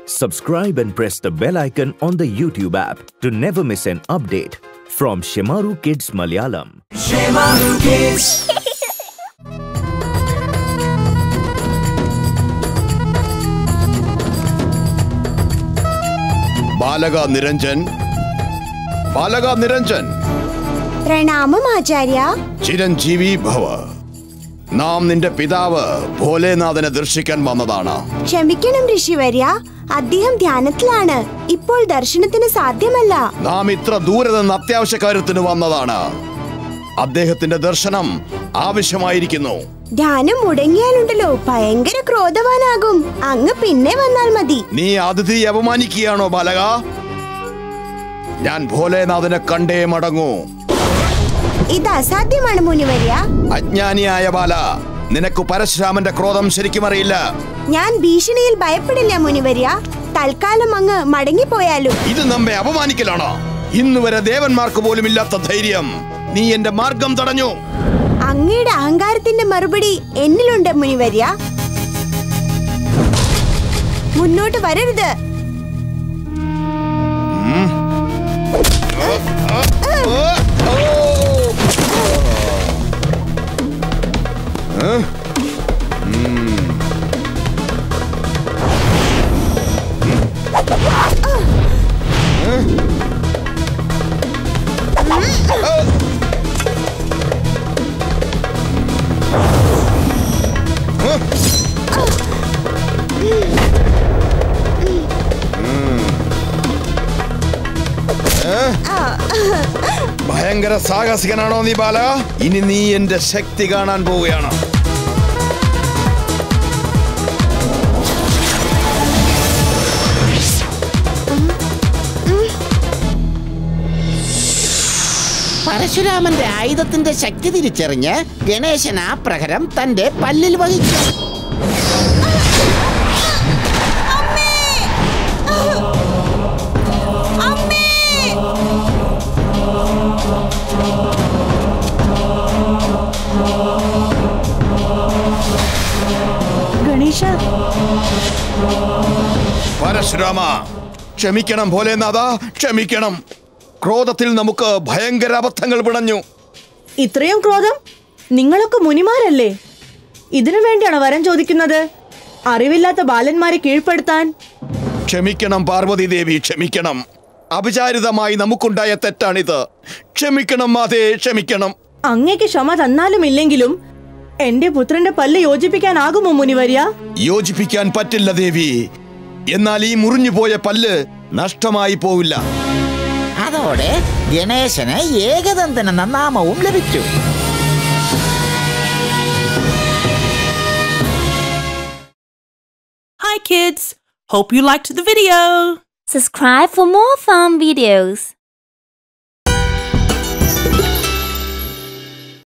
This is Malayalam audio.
Subscribe and press the bell icon on the YouTube app to never miss an update from Shemaru Kids Malayalam. ബാലക Niranjan ബാലക Niranjan പ്രണാമം ആചാര്യ ചിരഞ്ജീവി ഭവ നാം നിന്റെ പിതാവ് ഭോലേനാഥനെ ദർശിക്കാൻ വന്നതാണ് ക്ഷമിക്കണം ഋഷിവര്യ അദ്ദേഹം ധ്യാനത്തിലാണ് ഇപ്പോൾ ദർശനത്തിന് സാധ്യമല്ല നാം ഇത്ര ദൂരെ നിന്ന് അത്യാവശ്യ കാര്യത്തിന് വന്നതാണ് അദ്ദേഹത്തിന്റെ ദർശനം ആവശ്യമായിരിക്കുന്നു ധ്യാനം മുടങ്ങിയാലുണ്ടല്ലോ ഭയങ്കര ക്രോധവാനാകും അങ്ങ് പിന്നെ വന്നാൽ മതി നീ അതിഥി അപമാനിക്കുകയാണോ ബാലക ഞാൻ ഭോലേനാഥനെ കണ്ടേ മടങ്ങൂ ഇത് അസാധ്യമാണ് മുനിവര്യ അജ്ഞാനിയായ ബാല നിനക്ക് പരശുരാമന്റെ ക്രോധം ശരിക്കും അറിയില്ല ഞാൻ ഭീഷണിയിൽ ഭയപ്പെടില്ല മുനിവര്യ തൽക്കാലം അങ്ങ് മടങ്ങിപ്പോയാലും ഇത് നമ്മെ അപമാനിക്കലാണോ ഇന്ന് വരെ ദേവന്മാർക്ക് പോലും ഇല്ലാത്ത ധൈര്യം നീ എന്റെ മാർഗം തടഞ്ഞു അങ്ങയുടെ അഹങ്കാരത്തിന്റെ മറുപടി എന്നിലുണ്ട് മുനിവര്യ മുന്നോട്ട് വരരുത് ഭയങ്കര സാഹസികനാണോ നീ ബാല ഇനി നീ എന്റെ ശക്തി കാണാൻ പോവുകയാണ് പരശുരാമന്റെ ആയുധത്തിന്റെ ശക്തി തിരിച്ചറിഞ്ഞ് ഗണേശൻ ആ പ്രഹരം തന്റെ പല്ലിൽ വഹിച്ചു ഗണേശ പരശുരാമ ക്ഷമിക്കണം ഭോലേനാഥ ക്ഷമിക്കണം ക്രോധത്തിൽ നമുക്ക് ഭയങ്കര അബദ്ധങ്ങൾ പിണഞ്ഞു ഇത്രയും ക്രോധം നിങ്ങളൊക്കെ മുനിമാരല്ലേ ഇതിനു വേണ്ടിയാണോ വരം ചോദിക്കുന്നത് അറിവില്ലാത്ത ബാലന്മാരെ കീഴ്പ്പെടുത്താൻ ക്ഷമിക്കണം പാർവതി ദേവി ക്ഷമിക്കണം അവിചാരിതമായി നമുക്കുണ്ടായ തെറ്റാണിത് ക്ഷമിക്കണം മാതേ ക്ഷമിക്കണം അങ്ങേക്ക് ക്ഷമ തന്നാലും ഇല്ലെങ്കിലും എന്റെ പുത്രന്റെ പല്ല് യോജിപ്പിക്കാനാകുമോ മുനിവര്യ യോജിപ്പിക്കാൻ പറ്റില്ല ദേവി എന്നാൽ ഈ മുറിഞ്ഞുപോയ പല്ല് നഷ്ടമായി പോവില്ല അതോടെ ഗണേശന് ഏകദന്തൻ എന്ന നാമവും ലഭിച്ചു Hi kids! Hope you liked the video! Subscribe for more fun videos.